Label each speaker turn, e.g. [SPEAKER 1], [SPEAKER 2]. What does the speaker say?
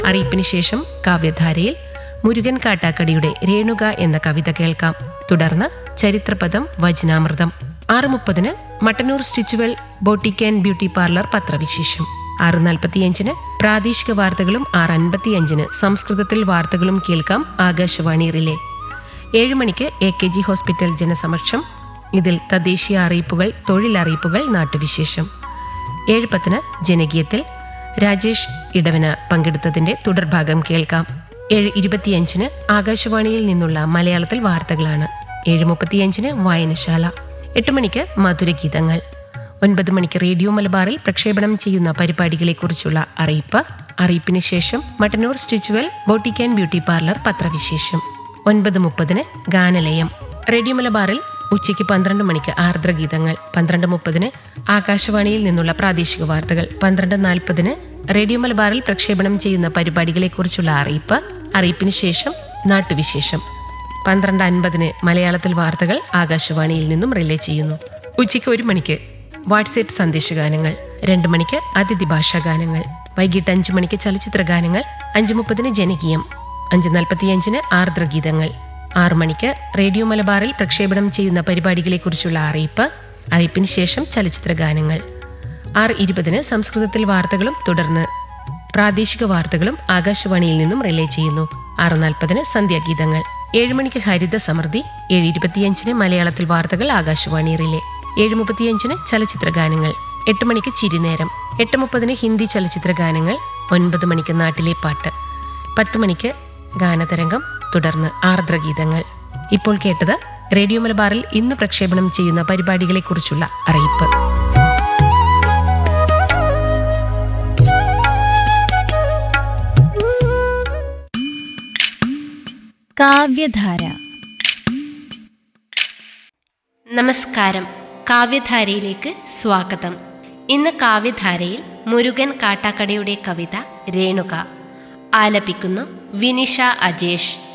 [SPEAKER 1] അറിയിപ്പിന് ശേഷം കാവ്യധാരയിൽ മുരുകൻ കാട്ടാക്കടിയുടെ രേണുക എന്ന കവിത കേൾക്കാം തുടർന്ന് ചരിത്രപദം വചനാമൃതം ആറ് മുപ്പതിന് Mattannur Stitchual boutique and beauty parlour പത്രവിശേഷം ആറ് നാൽപ്പത്തിയഞ്ചിന് പ്രാദേശിക വാർത്തകളും ആറ് അൻപത്തിയഞ്ചിന് സംസ്കൃതത്തിൽ വാർത്തകളും കേൾക്കാം ആകാശവാണി റിലേ ഏഴ് മണിക്ക് എ കെ ജി ഹോസ്പിറ്റൽ ജനസമക്ഷം ഇതിൽ തദ്ദേശീയ അറിയിപ്പുകൾ തൊഴിലറിയിപ്പുകൾ നാട്ടുവിശേഷം ഏഴ് പത്തിന് ജനകീയത്തിൽ രാജേഷ് ഇടവന പങ്കെടുത്തതിന്റെ തുടർഭാഗം കേൾക്കാം ഏഴ് ഇരുപത്തിയഞ്ചിന് ആകാശവാണിയിൽ നിന്നുള്ള മലയാളത്തിൽ വാർത്തകളാണ് ഏഴ് മുപ്പത്തിയഞ്ചിന് വായനശാല എട്ട് മണിക്ക് മധുരഗീതങ്ങൾ ഒൻപത് മണിക്ക് റേഡിയോ മലബാറിൽ പ്രക്ഷേപണം ചെയ്യുന്ന പരിപാടികളെക്കുറിച്ചുള്ള അറിയിപ്പ് അറിയിപ്പിന് ശേഷം Mattannur Stitchual boutique and beauty parlour പത്രവിശേഷം ഒൻപത് മുപ്പതിന് ഗാനലയം റേഡിയോ മലബാറിൽ ഉച്ചയ്ക്ക് പന്ത്രണ്ട് മണിക്ക് ആർദ്രഗീതങ്ങൾ പന്ത്രണ്ട് മുപ്പതിന് ആകാശവാണിയിൽ നിന്നുള്ള പ്രാദേശിക വാർത്തകൾ പന്ത്രണ്ട് നാൽപ്പതിന് റേഡിയോ മലബാറിൽ പ്രക്ഷേപണം ചെയ്യുന്ന പരിപാടികളെക്കുറിച്ചുള്ള അറിയിപ്പ് അറിയിപ്പിന് ശേഷം നാട്ടുവിശേഷം പന്ത്രണ്ട് അൻപതിന് മലയാളത്തിൽ വാർത്തകൾ ആകാശവാണിയിൽ നിന്നും റിലേ ചെയ്യുന്നു ഉച്ചയ്ക്ക് ഒരു മണിക്ക് വാട്സേപ്പ് സന്ദേശഗാനങ്ങൾ രണ്ട് മണിക്ക് അതിഥി ഭാഷാ ഗാനങ്ങൾ വൈകിട്ട് അഞ്ചു മണിക്ക് ചലച്ചിത്ര ഗാനങ്ങൾ അഞ്ചു മുപ്പതിന് ജനകീയം അഞ്ച് നാൽപ്പത്തിയഞ്ചിന് ആർദ്രഗീതങ്ങൾ ആറു മണിക്ക് റേഡിയോ മലബാറിൽ പ്രക്ഷേപണം ചെയ്യുന്ന പരിപാടികളെക്കുറിച്ചുള്ള അറിയിപ്പ് അറിയിപ്പിന് ശേഷം ചലച്ചിത്ര ഗാനങ്ങൾ ആറ് ഇരുപതിന് സംസ്കൃതത്തിൽ വാർത്തകളും തുടർന്ന് പ്രാദേശിക വാർത്തകളും ആകാശവാണിയിൽ നിന്നും റിലേ ചെയ്യുന്നു ആറ് നാൽപ്പതിന് സന്ധ്യാഗീതങ്ങൾ ഏഴ് മണിക്ക് ഹരിത സമൃദ്ധി ഏഴ് ഇരുപത്തിയഞ്ചിന് മലയാളത്തിൽ വാർത്തകൾ ആകാശവാണി റിലേ ഏഴ് മുപ്പത്തിയഞ്ചിന് ചലച്ചിത്ര ഗാനങ്ങൾ എട്ട് മണിക്ക് ചിരിനേരം എട്ട് മുപ്പതിന് ഹിന്ദി ചലച്ചിത്ര ഗാനങ്ങൾ ഒൻപത് മണിക്ക് നാട്ടിലെ പാട്ട് പത്ത് മണിക്ക് ഗാനതരംഗം തുടർന്ന് ആർദ്രഗീതങ്ങൾ ഇപ്പോൾ കേട്ടത് റേഡിയോ മലബാറിൽ ഇന്ന് പ്രക്ഷേപണം ചെയ്യുന്ന പരിപാടികളെക്കുറിച്ചുള്ള അറിയിപ്പ്
[SPEAKER 2] കാവ്യധാര
[SPEAKER 3] നമസ്കാരം കാവ്യധാരയിലേക്ക് സ്വാഗതം ഇന്ന് കാവ്യധാരയിൽ മുരുകൻ കാട്ടാക്കടയുടെ കവിത രേണുക ആലപിക്കുന്നു വിനിഷ അജേഷ്